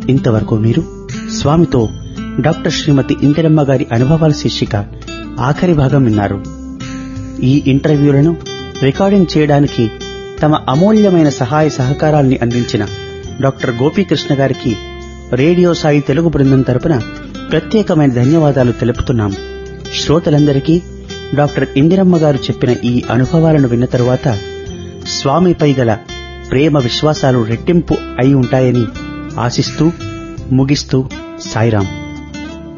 ఇంతవరకు మీరు స్వామితో డాక్టర్ శ్రీమతి ఇందిరమ్మ గారి అనుభవాల శీర్షిక ఆఖరి భాగం విన్నారు ఈ ఇంటర్వ్యూలను రికార్డింగ్ చేయడానికి తమ అమూల్యమైన సహాయ సహకారాల్ని అందించిన డాక్టర్ గోపీకృష్ణ గారికి రేడియో సాయి తెలుగు బృందం తరపున ప్రత్యేకమైన ధన్యవాదాలు తెలుపుతున్నాం శ్రోతలందరికీ డాక్టర్ ఇందిరమ్మ గారు చెప్పిన ఈ అనుభవాలను విన్న తరువాత స్వామిపై గల ప్రేమ విశ్వాసాలు రెట్టింపు అయి ఉంటాయని ఆశిస్తూ ముగిస్తూ సాయిరాం